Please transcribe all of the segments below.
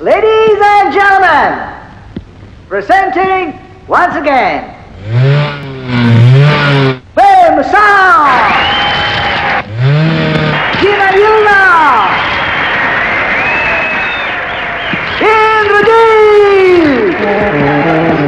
Ladies and gentlemen, presenting once again, Fame Sound, Gina Yulna, Indradeep.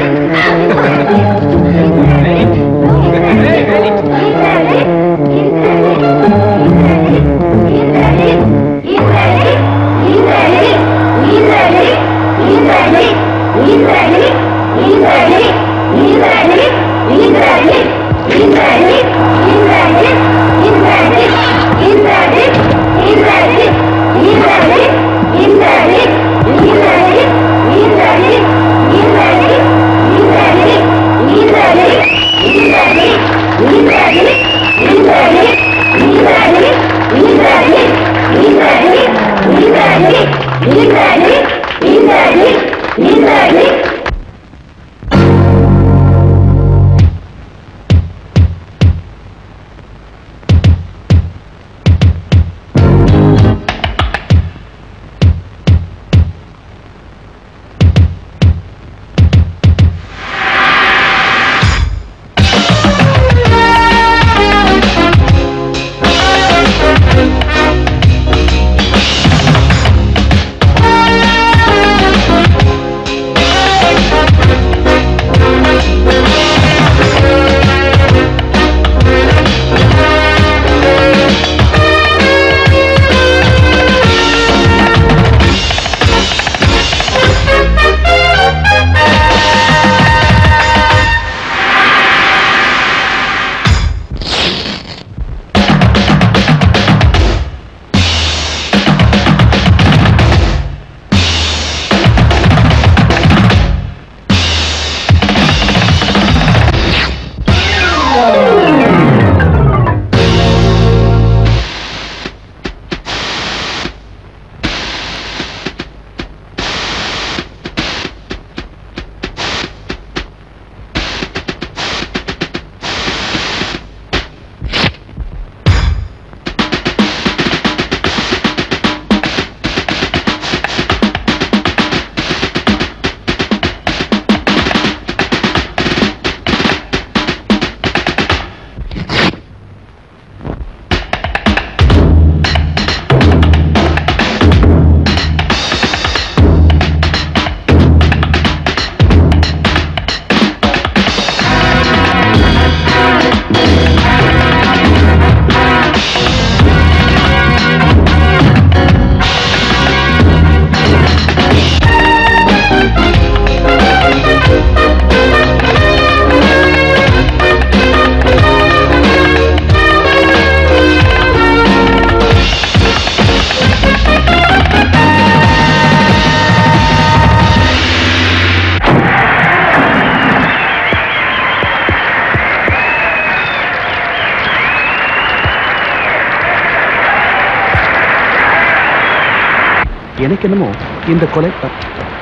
எனக்கு என்னமோ இந்த கொலை த-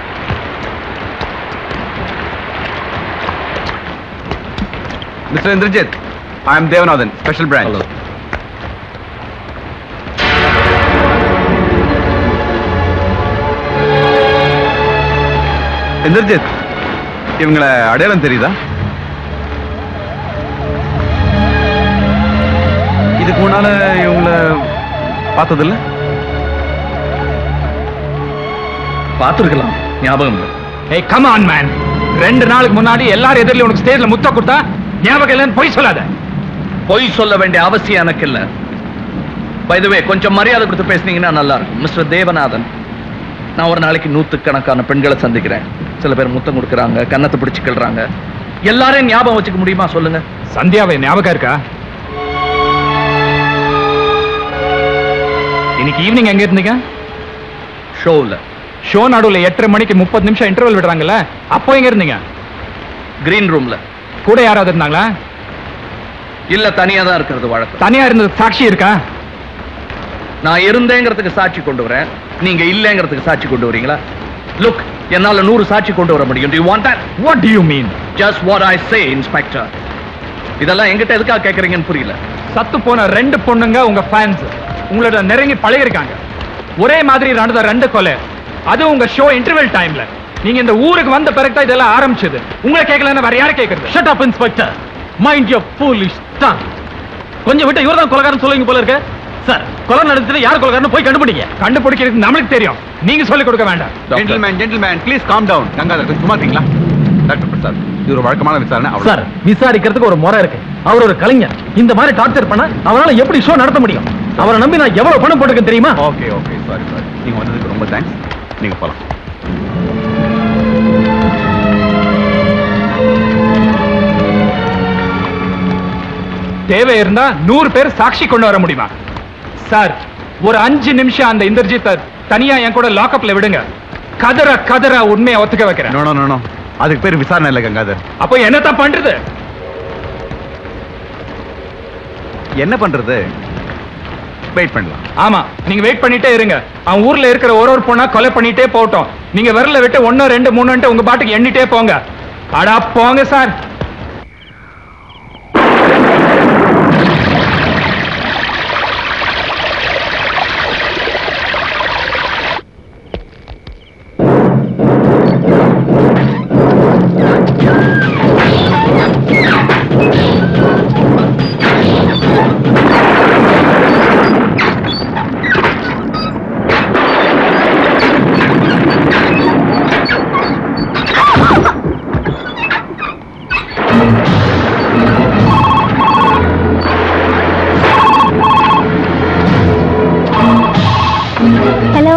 mister Indrajit I am Devanathan special branch Indrajit இவங்கள அடையாளம் தெரியுதா இதுக்கு முன்னால இவங்கள பார்த்ததில்ல பார்த்துருக்கலாம் ஞாபகம் இல்லை ஏய் கம் ஆன் மேன் ரெண்டு நாளுக்கு முன்னாடி எல்லாரும் எதிரில உனக்கு ஸ்டேஜ்ல முத்த கொடுத்தா ஞாபகம் இல்லைன்னு பொய் சொல்லாத பொய் சொல்ல வேண்டிய அவசியம் எனக்கு இல்ல பைதவே கொஞ்சம் மரியாதை கொடுத்து பேசுனீங்கன்னா நல்லா இருக்கும் மிஸ்டர் தேவநாதன் நான் ஒரு நாளைக்கு நூத்துக்கணக்கான பெண்களை சந்திக்கிறேன் சில பேர் முத்தம் கொடுக்குறாங்க கன்னத்தை பிடிச்சு கிள்றாங்க எல்லாரையும் ஞாபகம் வச்சுக்க முடியுமா சொல்லுங்க சந்தியாவை ஞாபகம் இருக்கா இன்னைக்கு ஈவினிங் எங்க இருந்தீங்க ஷோவில் ஷோ நடுவுல எட்டரை மணிக்கு முப்பது நிமிஷம் இன்டர்வல் விடுறாங்கல்ல அப்போ எங்க இருந்தீங்க கிரீன் ரூம்ல கூட யாராவது இருந்தாங்களா இல்ல தனியா தான் இருக்கிறது வழக்கம் தனியா இருந்தது சாட்சி இருக்கா நான் இருந்தேங்கிறதுக்கு சாட்சி கொண்டு வரேன் நீங்க இல்லைங்கிறதுக்கு சாட்சி கொண்டு வரீங்களா லுக் என்னால நூறு சாட்சி கொண்டு வர முடியும் do want that what do you mean just what I say inspector இதெல்லாம் எங்கிட்ட எதுக்காக கேக்குறீங்கன்னு புரியல சத்து போன ரெண்டு பொண்ணுங்க உங்க ஃபேன்ஸ் உங்களோட நெருங்கி பழகிருக்காங்க ஒரே மாதிரி நடந்த ரெண்டு கொலை அது உங்க ஷோ இன்டர்வல் டைம்ல நீங்க இந்த ஊருக்கு வந்த பிறகு தான் இதெல்லாம் ஆரம்பிச்சது உங்களை கேட்கலன்னு வேற யாரை கேட்கறது shut up inspector mind your foolish tongue கொஞ்சம் விட்டு இவர்தான் கொலகாரன் சொல்லுவீங்க போல இருக்கு சார் கொலை நடந்தது யார் கொலகாரன் போய் கண்டுபிடிங்க கண்டுபிடிக்கிறது நம்மளுக்கு தெரியும் நீங்க சொல்லிக் கொடுக்க வேண்டாம் gentleman gentleman please calm down Gangadhar கொஞ்சம் சும்மா இருக்கீங்களா டாக்டர் பிரசாத் இது ஒரு வழக்கமான விசாரணை அவ்வளவு சார் விசாரிக்கிறதுக்கு ஒரு முறை இருக்கு அவர் ஒரு கலைஞர் இந்த மாதிரி டார்ச்சர் பண்ண அவரால எப்படி ஷோ நடத்த முடியும் அவரை நம்பி நான் எவ்வளவு பணம் போட்டுக்கேன் தெரியுமா ஓகே ஓகே சாரி சாரி நீங்க வந்ததுக்கு ரொம்ப தேங்க்ஸ் நீங்க போலாம் தேவை இருந்தா நூறு பேர் சாட்சி கொண்டு வர முடியுமா சார் ஒரு அஞ்சு நிமிஷம் அந்த இந்திரஜித்தை தனியா என் கூட லாக்அப்ல விடுங்க கதற கதற உண்மையை ஒத்துக்க வைக்கிறேன் நோ நோ நோ அதுக்கு பேர் விசாரணை இல்லை கங்காதர் அப்போ என்னத்தான் பண்றது என்ன பண்றது வெயிட் பண்ணலாம் ஆமா நீங்க வெயிட் பண்ணிட்டே இருங்க அவன் ஊர்ல இருக்கிற ஒரு ஒரு பொண்ணா கொலை பண்ணிட்டே போட்டோம் நீங்க விரல விட்டு ஒன்னு ரெண்டு மூணுன்ட்டு உங்க பாட்டுக்கு எண்ணிட்டே போங்க அடா போங்க சார் ஹலோ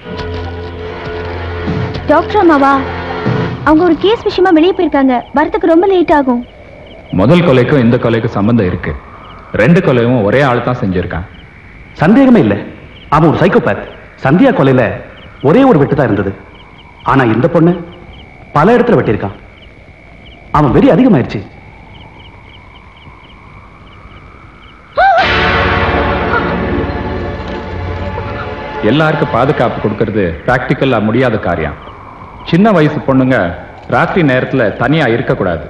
டாக்டர் அம்மாவா அவங்க ஒரு கேஸ் விஷயமா வெளியே போயிருக்காங்க வரதுக்கு ரொம்ப லேட் ஆகும் முதல் கொலைக்கும் இந்த கொலைக்கும் சம்பந்தம் இருக்கு ரெண்டு கொலையும் ஒரே ஆள் தான் செஞ்சிருக்கான் சந்தேகமே இல்லை அவன் ஒரு சைக்கோபேத் சந்தியா கொலையில ஒரே ஒரு வெட்டு தான் இருந்தது ஆனா இந்த பொண்ணு பல இடத்துல வெட்டியிருக்கான் அவன் வெறி அதிகமாயிருச்சு எல்லாருக்கும் பாதுகாப்பு கொடுக்கறது பிராக்டிக்கலா முடியாத காரியம் சின்ன வயசு பொண்ணுங்க ராத்திரி நேரத்துல தனியா இருக்கக்கூடாது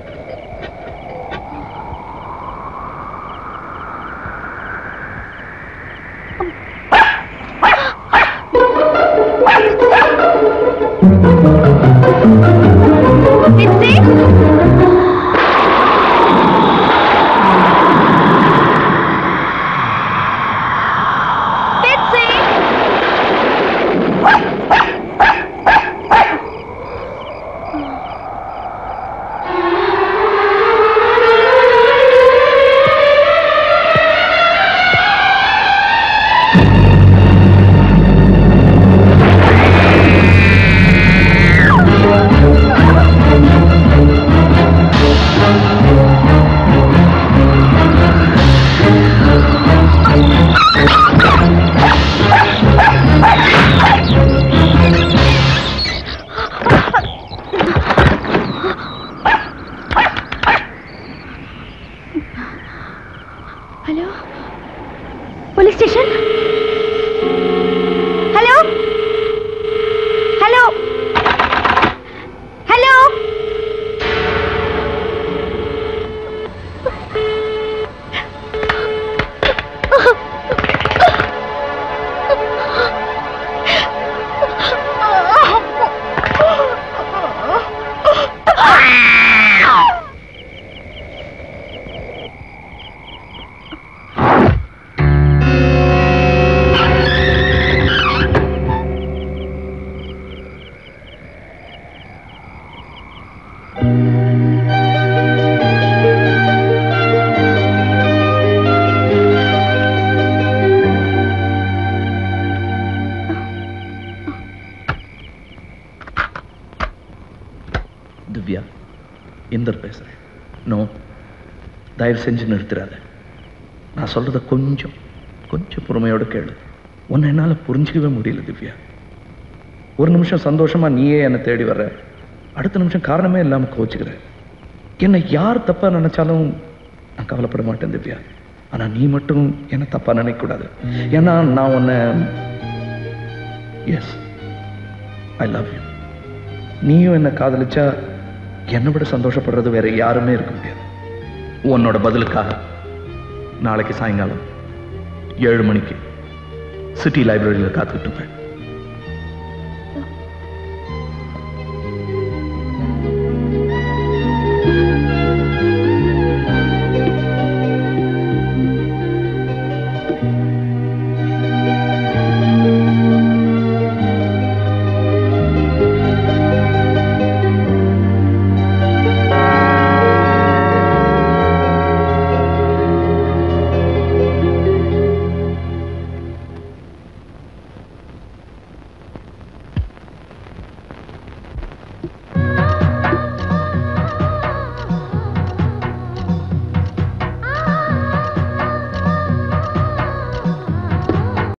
hello police station hello hello hello Divya Inder பேசுறேன் நோ தயவு செஞ்சு நிறுத்திடாத நான் சொல்றத கொஞ்சம் கொஞ்சம் பொறுமையோட கேளு உன்னை என்னால் புரிஞ்சிக்கவே முடியல திவ்யா ஒரு நிமிஷம் சந்தோஷமா நீயே என்னை தேடி வர்ற அடுத்த நிமிஷம் காரணமே இல்லாமல் கோச்சுக்கிற என்னை யார் தப்பா நினைச்சாலும் நான் கவலைப்பட மாட்டேன் திவ்யா ஆனா நீ மட்டும் என்ன தப்பா நினைக்கக்கூடாது ஏன்னா நான் உன்னை எஸ் ஐ லவ் யூ நீயும் என்ன காதலிச்சா என்னை விட சந்தோஷப்படுறது வேற யாருமே இருக்க முடியாது உன்னோட பதிலுக்காக நாளைக்கு சாயங்காலம் ஏழு மணிக்கு சிட்டி லைப்ரரியில் காத்துக்கிட்டு இருப்பேன்